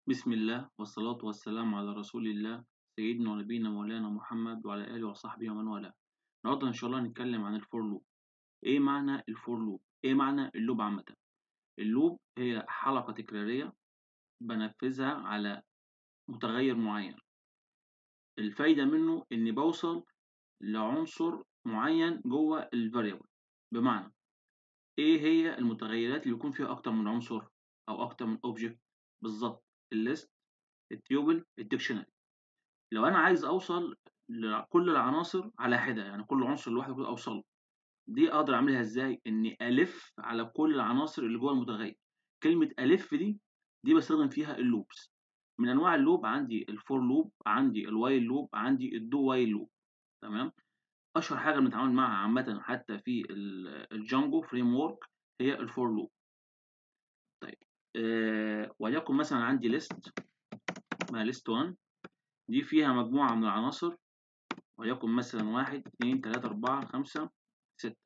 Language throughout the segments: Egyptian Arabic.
بسم الله والصلاة والسلام على رسول الله سيدنا ونبينا مولانا محمد وعلى آله وصحبه ومن والاه النهارده إن شاء الله هنتكلم عن الفور لوب إيه معنى الفور لوب؟ إيه معنى اللوب عامة؟ اللوب هي حلقة تكرارية بنفذها على متغير معين الفايدة منه إني بوصل لعنصر معين جوه الفاريبل بمعنى إيه هي المتغيرات اللي يكون فيها أكتر من عنصر أو أكتر من أوبجكت بالظبط الليست التيوبل الديكشنري لو انا عايز اوصل لكل العناصر على حده يعني كل عنصر لوحده كده اوصل له دي اقدر اعملها ازاي اني الف على كل العناصر اللي جوه المتغير كلمه الف دي دي بستخدم فيها اللوبس من انواع اللوب عندي الفور لوب عندي الوايل لوب عندي الدو وايل لوب تمام اشهر حاجه بنتعامل معاها عامه حتى في الجانجو فريم ورك هي الفور لوب طيب أه وليكن مثلا عندي ليست اسمها ليست 1 دي فيها مجموعة من العناصر وليكن مثلا واحد اتنين تلاتة أربعة خمسة ستة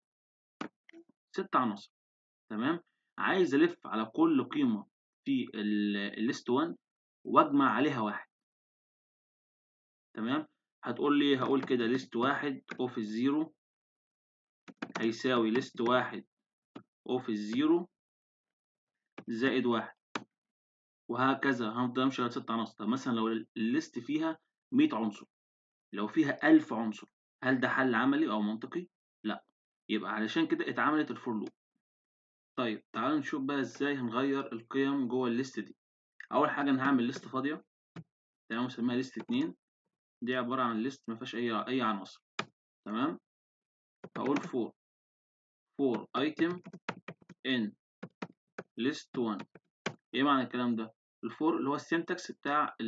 ست عناصر تمام عايز ألف على كل قيمة في الليست 1 وأجمع عليها واحد تمام هتقول لي هقول كده ليست واحد أوف الزيرو هيساوي ليست واحد أوف الزيرو زائد واحد وهكذا هنفضل امشي لغايه ست عناصر طب مثلا لو الليست فيها 100 عنصر لو فيها 1000 عنصر هل ده حل عملي او منطقي لا يبقى علشان كده اتعملت الفور لوب طيب تعالوا نشوف بقى ازاي هنغير القيم جوه الليست دي اول حاجه انا هعمل ليست فاضيه تمام نسميها ليست 2 دي عباره عن ليست ما فيهاش اي اي عناصر تمام هقول فور فور ايتم ان ليست 1 ايه معنى الكلام ده الفور اللي هو السنتكس بتاع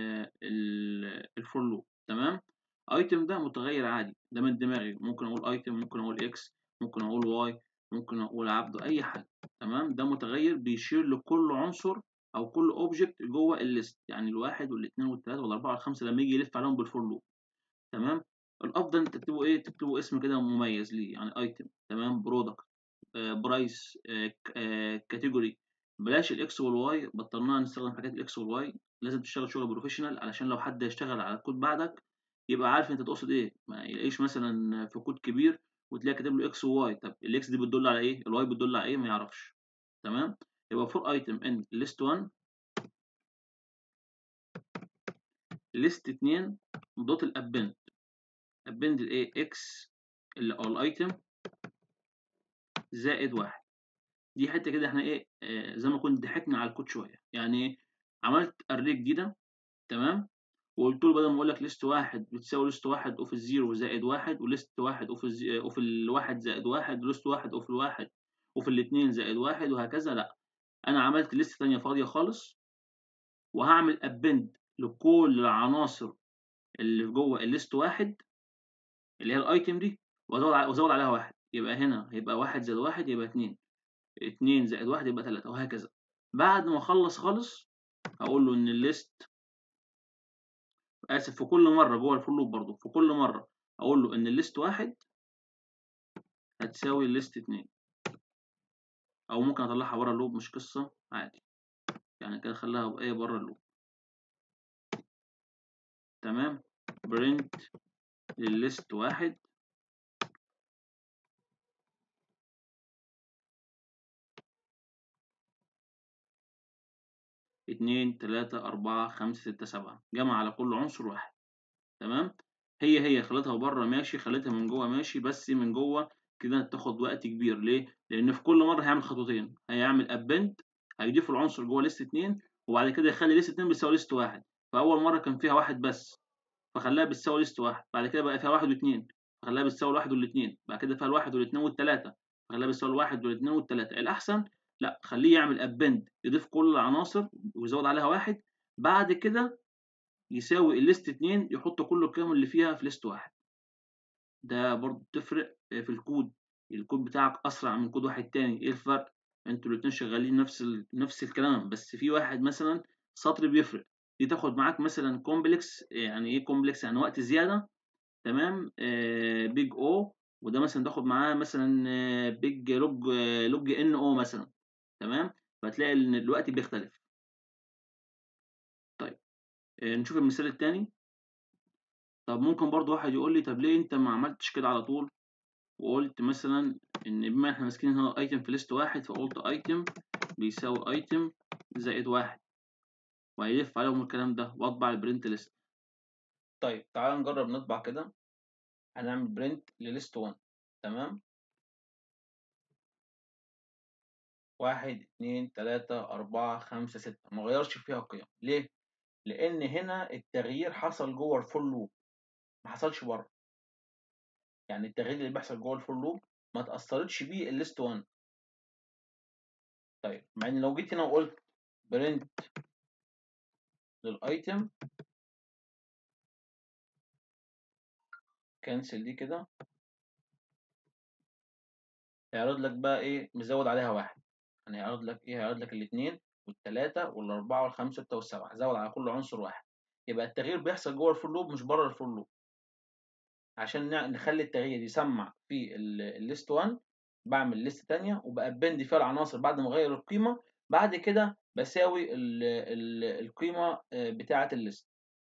الفور لوب تمام ايتم ده متغير عادي ده من دماغي ممكن اقول ايتم ممكن اقول اكس ممكن اقول واي ممكن اقول عبده اي حاجه تمام ده متغير بيشير لكل عنصر او كل اوبجكت جوه الليست يعني الواحد والاثنين والثلاثه والاربعه والخمسه لما يجي يلف عليهم بالفور لوب تمام الافضل انت تكتبوا ايه تكتبوا اسم كده مميز ليه يعني ايتم تمام برودكت برايس كاتيجوري بلاش الاكس والواي بطلنا نستخدم حاجات الاكس والواي لازم تشتغل شغل بروفيشنال علشان لو حد هيشتغل على الكود بعدك يبقى عارف انت تقصد ايه ما يلاقيش مثلا في كود كبير وتلاقي كاتب له اكس وواي طب الاكس دي بتدل على ايه الواي بتدل على ايه ما يعرفش تمام يبقى فور ايتم ان ليست 1 ليست 2 دوت الابند ابند الايه اكس اللي او الايتم زائد واحد دي حته كده احنا ايه آه زي ما كنت ضحكنا على الكود شويه يعني ايه عملت اري جديده تمام وقلت له بدل ما اقول لك ليست واحد بتساوي ليست واحد اوف الزيرو زائد واحد وليست واحد اوف اوف الواحد زائد واحد وليست واحد اوف الواحد اوف الاثنين زائد واحد وهكذا لا انا عملت ليست ثانيه فاضيه خالص وهعمل ابند لكل العناصر اللي جوه الليست واحد اللي هي الايتم دي وازود عليها واحد يبقى هنا هيبقى واحد زائد واحد يبقى اتنين اتنين زائد واحد يبقى تلاتة وهكذا بعد ما اخلص خالص هقول له ان الليست اسف في كل مره جوه الفور لوب برضه في كل مره اقول له ان الليست واحد هتساوي الليست اتنين او ممكن اطلعها بره اللوب مش قصه عادي يعني كده خليها ايه بره اللوب تمام برنت للليست واحد اتنين تلاتة أربعة خمسة ستة سبعة جمع على كل عنصر واحد تمام هي هي خليتها بره ماشي خليتها من جوه ماشي بس من جوه كده تاخد وقت كبير ليه؟ لأن في كل مرة هيعمل خطوتين هيعمل أبند هيضيف العنصر جوه ليست اتنين وبعد كده يخلي ليست اتنين بتساوي ليست واحد فأول مرة كان فيها واحد بس فخلاها بتساوي ليست واحد بعد كده بقى فيها واحد واتنين فخلاها بتساوي الواحد والاتنين بعد كده فيها الواحد والاتنين والتلاتة فخلاها بتساوي الواحد والاتنين والتلاتة الأحسن لا خليه يعمل ابند يضيف كل العناصر ويزود عليها واحد بعد كده يساوي الليست اتنين يحط كل القيم اللي فيها في ليست واحد ده برضو بتفرق في الكود الكود بتاعك اسرع من كود واحد تاني ايه الفرق انتوا الاتنين شغالين نفس ال... نفس الكلام بس في واحد مثلا سطر بيفرق دي تاخد معاك مثلا كومبلكس يعني ايه كومبلكس يعني وقت زياده تمام آه بيج او وده مثلا تاخد معاه مثلا بيج لوج لوج ان او مثلا تمام فتلاقي ان الوقت بيختلف آه، نشوف المثال التاني طب ممكن برضو واحد يقول لي طب ليه انت ما عملتش كده على طول وقلت مثلا ان بما احنا ماسكين هنا ايتم في ليست واحد فقلت ايتم بيساوي ايتم زائد واحد وهيلف عليهم الكلام ده واطبع البرنت ليست طيب تعال نجرب نطبع كده هنعمل برنت لليست 1 تمام واحد اتنين تلاتة أربعة خمسة ستة مغيرش فيها قيم ليه؟ لأن هنا التغيير حصل جوه الفول لوب ما حصلش بره يعني التغيير اللي بيحصل جوه الفول لوب ما تأثرتش بيه الليست 1 طيب مع ان لو جيت هنا وقلت برنت للايتم كنسل دي كده هيعرض لك بقى ايه مزود عليها واحد يعني هيعرض لك ايه هيعرض لك الاثنين والثلاثه والاربعه والخمسه والسته والسبعه زود على كل عنصر واحد يبقى التغيير بيحصل جوه الفول لوب مش بره الفول لوب عشان نع- نخلي التغيير يسمع في الليست 1 بعمل ليست تانية وبأبند فيها العناصر بعد ما اغير القيمه بعد كده بساوي ال ال القيمه آه، بتاعه الليست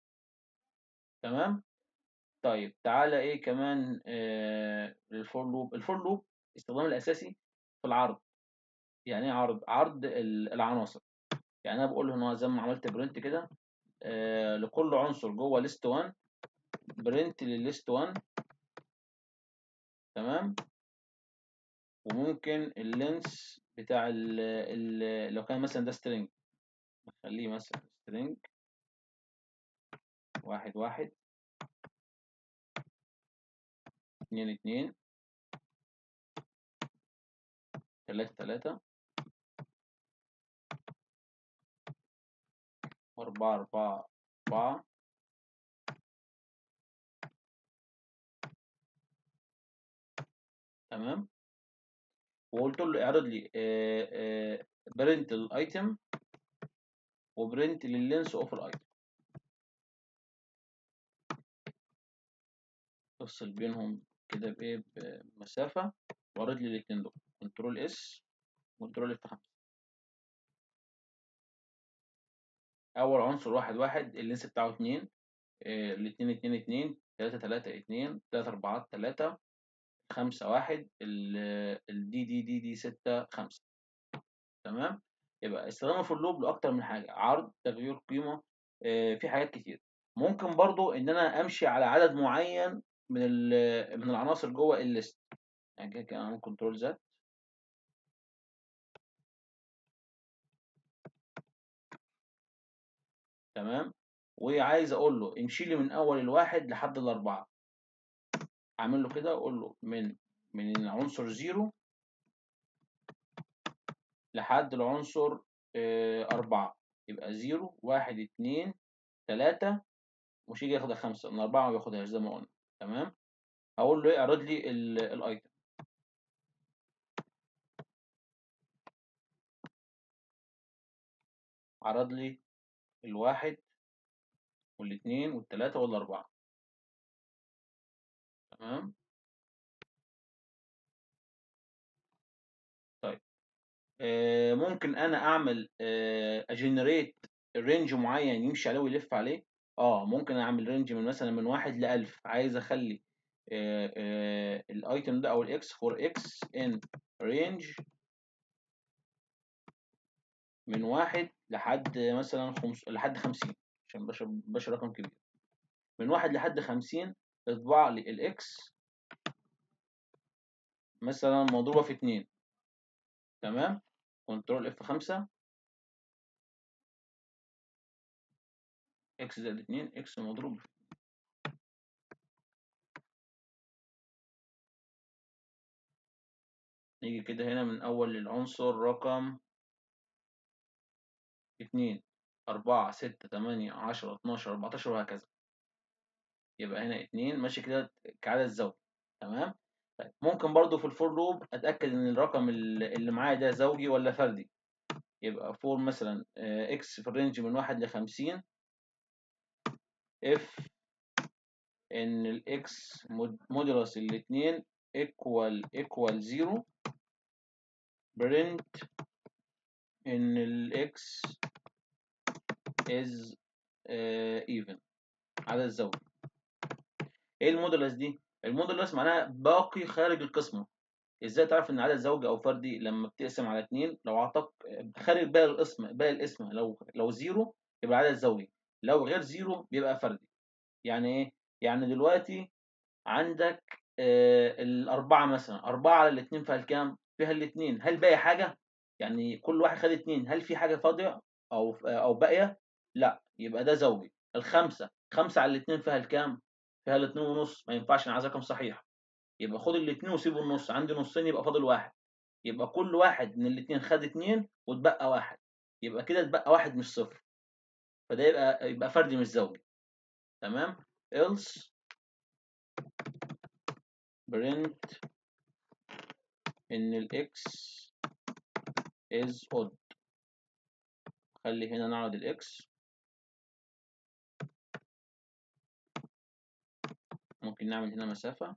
تمام طيب تعالى ايه كمان آه للفور لوب الفور لوب استخدامه الاساسي في العرض يعني ايه عرض عرض ال- العناصر يعني انا بقول له هنا زي ما عملت برنت كده آه لكل عنصر جوه ليست 1 برنت للليست 1 تمام وممكن اللينس بتاع ال ال لو كان مثلا ده سترينج نخليه مثلا سترينج واحد واحد اتنين اتنين تلاتة تلاتة أربعة أربعة أربعة تمام وقلت له اعرض لي برنت الايتم وبرنت لللينس اوف الايتم افصل بينهم كده بايه بمسافه واعرض لي الاثنين دول كنترول اس كنترول اف 5 اول عنصر واحد واحد اللينس بتاعه اتنين آه، الاتنين اتنين اتنين تلاتة تلاتة اتنين تلاتة أربعات تلاتة خمسة واحد الدي دي دي دي ستة خمسة تمام يبقى استخدامه في اللوب لأكتر من حاجة عرض تغيير قيمة آه، في حاجات كتير ممكن برضو إن أنا أمشي على عدد معين من ال- من العناصر جوه الليست يعني كده كده أعمل كنترول زد تمام وعايز أقول له امشي لي من أول الواحد لحد الأربعة أعمل له كده أقول له من من العنصر زيرو لحد العنصر آه، أربعة يبقى زيرو واحد اتنين تلاتة مش يجي ياخد خمسة من أربعة ما بياخدهاش زي ما قلنا تمام هقول له إيه اعرض لي ال- الأيتم عرض لي الواحد والاثنين والتلاتة والأربعة تمام طيب آه ممكن أنا أعمل آه أجنريت رينج معين يمشي عليه ويلف عليه اه ممكن أعمل رينج من مثلا من واحد لألف عايز أخلي آه آه الأيتم ده أو الإكس فور إكس إن رينج من واحد لحد مثلا خمس لحد خمسين عشان باش باش رقم كبير من واحد لحد خمسين اطبع لي الإكس مثلا مضروبة في اتنين تمام كنترول اف خمسة اكس زائد اتنين اكس مضروب في نيجي كده هنا من أول العنصر رقم اتنين أربعة ستة تمانية عشرة اتناشر أربعتاشر وهكذا يبقى هنا اتنين ماشي كده كعدد زوجي تمام طيب ممكن برضو في الفور لوب أتأكد إن الرقم اللي اللي معايا ده زوجي ولا فردي يبقى فور مثلا اكس في الرينج من واحد لخمسين اف ان الاكس مودولس الاتنين ايكوال ايكوال زيرو برنت ان الاكس is ايفن عدد زوجي ايه المودولس دي المودولس معناها باقي خارج القسمه ازاي تعرف ان عدد زوجي او فردي لما بتقسم على اتنين لو اعطاك خارج باقي القسم باقي القسمه لو لو زيرو يبقى عدد زوجي لو غير زيرو بيبقى فردي يعني ايه يعني دلوقتي عندك آه الأربعة مثلا أربعة على الاتنين فيها الكام؟ فيها الاتنين هل باقي حاجة؟ يعني كل واحد خد اتنين هل في حاجة فاضية أو أو باقية؟ لا يبقى ده زوجي الخمسة خمسة على الاتنين فيها الكام؟ فيها الاتنين ونص ما ينفعش أنا عايز رقم صحيح يبقى خد الاتنين وسيبوا النص عندي نصين يبقى فاضل واحد يبقى كل واحد من الاتنين خد اتنين واتبقى واحد يبقى كده اتبقى واحد مش صفر فده يبقى يبقى فردي مش زوجي تمام else print ان الاكس is odd خلي هنا نعرض الاكس ممكن نعمل هنا مسافة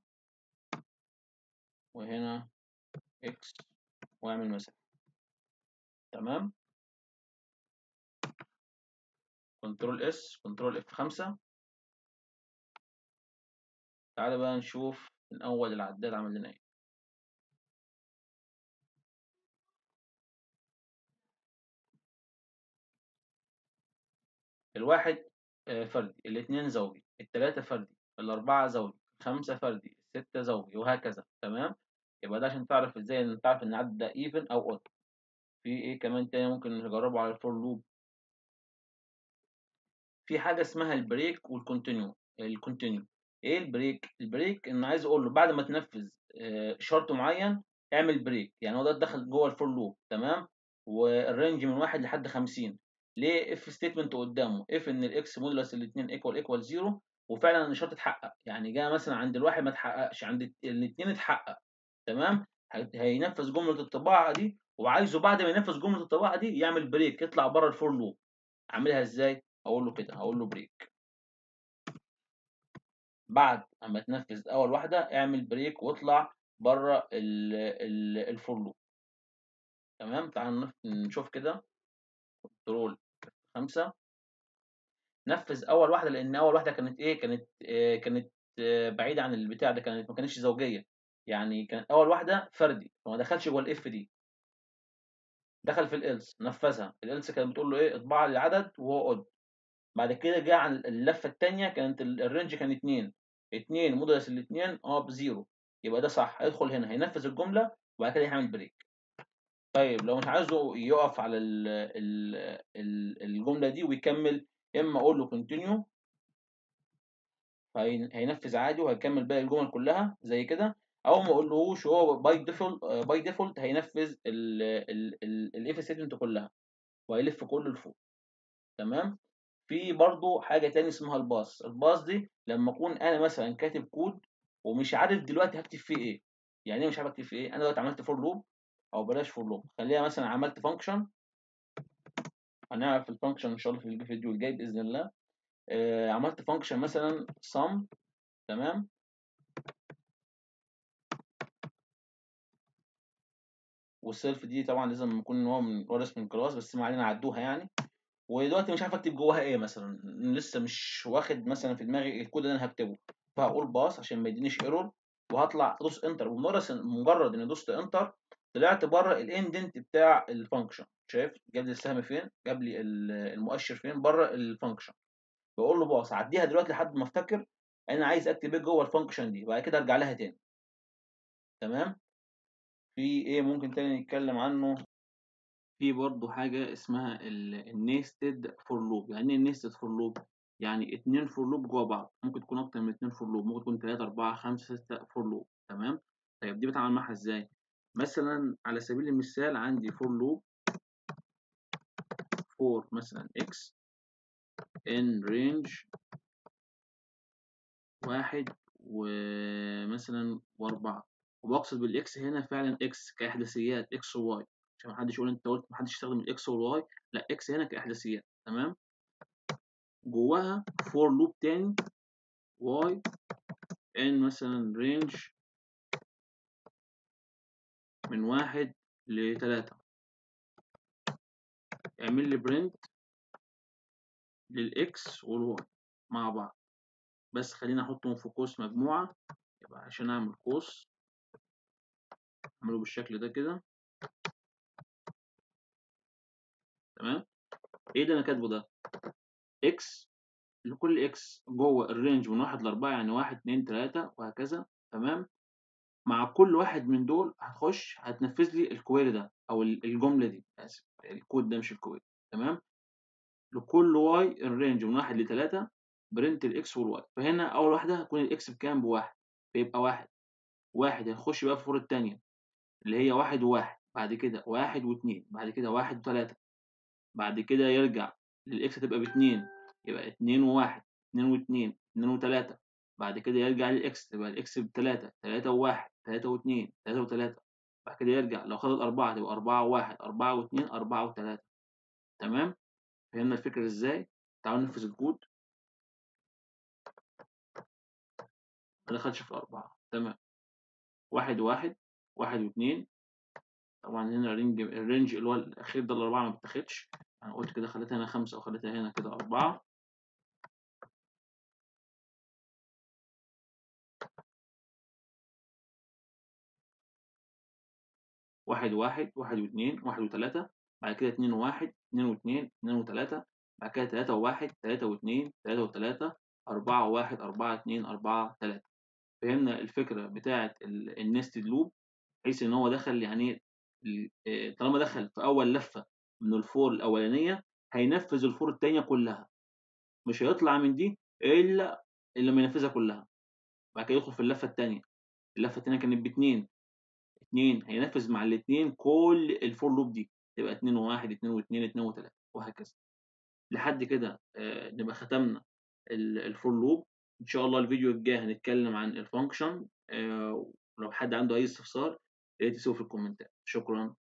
وهنا اكس واعمل مسافة تمام كنترول اس كنترول اف خمسة تعالى بقى نشوف من اول العداد عمل لنا ايه الواحد فردي الاثنين زوجي الثلاثة فردي الأربعة زوجي خمسة فردي الستة زوجي وهكذا تمام يبقى ده عشان تعرف ازاي ان تعرف ان العدد ده ايفن او اود في ايه كمان تاني ممكن نجربه على الفور لوب في حاجة اسمها البريك والكونتينيو الكونتينيو ايه البريك البريك ان عايز اقول له بعد ما تنفذ شرط معين اعمل بريك يعني هو ده دخل جوه الفور لوب تمام والرينج من واحد لحد 50 ليه اف ستيتمنت قدامه اف ان الاكس مودولس الاثنين ايكوال ايكوال زيرو وفعلا الشرط اتحقق يعني جاء مثلا عند الواحد ما اتحققش عند الاثنين اتحقق تمام هينفذ جمله الطباعه دي وعايزه بعد ما ينفذ جمله الطباعه دي يعمل بريك يطلع بره الفور لوب اعملها ازاي اقول له كده اقول له بريك بعد اما تنفذ اول واحده اعمل بريك واطلع بره الفور لوب تمام تعال نشوف كده كنترول خمسة نفذ اول واحده لان اول واحده كانت ايه كانت آه كانت آه بعيده عن البتاع ده كانت ما كانتش زوجيه يعني كانت اول واحده فردي فما دخلش جوه الاف دي دخل في الالس نفذها الالس كانت بتقول له ايه اطبع لي العدد وهو اود بعد كده جه عن اللفه الثانيه كانت الرينج كان 2 2 مودولس الاثنين اه بزيرو يبقى ده صح هيدخل هنا هينفذ الجمله وبعد كده يعمل بريك طيب لو مش عايزه يقف على ال ال ال الجمله دي ويكمل اما اقول له كونتينيو هينفذ عادي وهيكمل باقي الجمل كلها زي كده او ما اقولهوش هو باي ديفولت باي ديفولت هينفذ الاف ستيتمنت كلها وهيلف كله لفوق تمام في برضو حاجه تاني اسمها الباص الباص دي لما اكون انا مثلا كاتب كود ومش عارف دلوقتي هكتب فيه ايه يعني ايه مش عارف اكتب فيه ايه انا دلوقتي عملت فور لوب او بلاش فور لوب خليها مثلا عملت فانكشن هنعرف الفانكشن ان شاء الله في الفيديو الجاي باذن الله آه عملت فانكشن مثلا sum تمام والسيلف دي طبعا لازم يكون هو من وارث من كلاس بس ما علينا عدوها يعني ودلوقتي مش عارف اكتب جواها ايه مثلا لسه مش واخد مثلا في دماغي الكود اللي انا هكتبه فهقول باص عشان ما يدينيش ايرور وهطلع ادوس انتر ومجرد مجرد اني دوست انتر طلعت بره الاندنت بتاع الفانكشن شايف جاب لي السهم فين جاب لي المؤشر فين بره الفانكشن بقول له باص عديها دلوقتي لحد ما افتكر انا عايز اكتب ايه جوه الفانكشن دي وبعد كده ارجع لها تاني تمام في ايه ممكن تاني نتكلم عنه في برضه حاجة اسمها النيستد فور لوب يعني ايه النيستد فور لوب يعني اتنين فور لوب جوا بعض ممكن تكون اكتر من اتنين فور لوب ممكن تكون تلاتة اربعة خمسة ستة فور لوب تمام طيب دي بتعمل معاها ازاي مثلا على سبيل المثال عندي فور لوب فور مثلا x in range واحد ومثلا واربعة وبقصد بالاكس هنا فعلا اكس كاحداثيات اكس وواي عشان محدش يقول انت قلت محدش يستخدم الاكس والواي لا اكس هنا كاحداثيات تمام جواها فور لوب تاني واي ان مثلا رينج من واحد لتلاتة اعمل لي برنت للإكس والواي مع بعض بس خلينا أحطهم في قوس مجموعة يبقى عشان أعمل قوس أعمله بالشكل ده كده تمام إيه اللي أنا كاتبه ده؟ إكس لكل إكس جوه الرينج من واحد لأربعة يعني واحد اتنين تلاتة وهكذا تمام مع كل واحد من دول هتخش هتنفذ لي الكويري ده أو الجملة دي آسف الكود ده مش الكويري تمام لكل واي الرينج من واحد لتلاتة برنت الاكس والواي فهنا اول واحده هتكون الاكس بكام بواحد فيبقى واحد واحد هنخش بقى في الفور التانية اللي هي واحد وواحد بعد كده واحد واتنين بعد كده واحد وتلاتة بعد كده يرجع للاكس هتبقى باتنين يبقى اتنين وواحد اتنين واتنين اتنين وتلاتة بعد كده يرجع للاكس تبقى الاكس بتلاتة تلاتة وواحد تلاتة واتنين تلاتة وتلاتة بعد كده يرجع لو خد الأربعة تبقى أربعة وواحد أربعة واتنين أربعة وتلاتة تمام فهمنا الفكرة ازاي تعالوا ننفذ الكود ما دخلش في الأربعة تمام واحد واحد واحد واثنين طبعا هنا الرينج الرينج اللي هو الأخير ده الأربعة ما بتاخدش أنا قلت كده خليتها هنا خمسة أو خليتها هنا كده أربعة واحد واحد واحد واثنين واحد وثلاثة بعد كده اتنين وواحد اتنين واثنين اتنين وثلاثة بعد كده تلاتة وواحد تلاتة واثنين تلاتة وثلاثة أربعة وواحد أربعة اتنين أربعة تلاتة فهمنا الفكرة بتاعة النستد لوب بحيث إن هو دخل يعني طالما دخل في أول لفة من الفور الأولانية هينفذ الفور التانية كلها مش هيطلع من دي إلا إلا لما ينفذها كلها بعد كده يدخل في اللفة التانية اللفة التانية كانت باتنين اتنين هينفذ مع الاتنين كل الفور لوب دي تبقى اتنين وواحد اتنين واتنين اتنين وتلاتة وهكذا لحد كده آه نبقى ختمنا الفور لوب ان شاء الله الفيديو الجاي هنتكلم عن الفانكشن آه ولو حد عنده اي استفسار يا ريت يسيبه في الكومنتات شكرا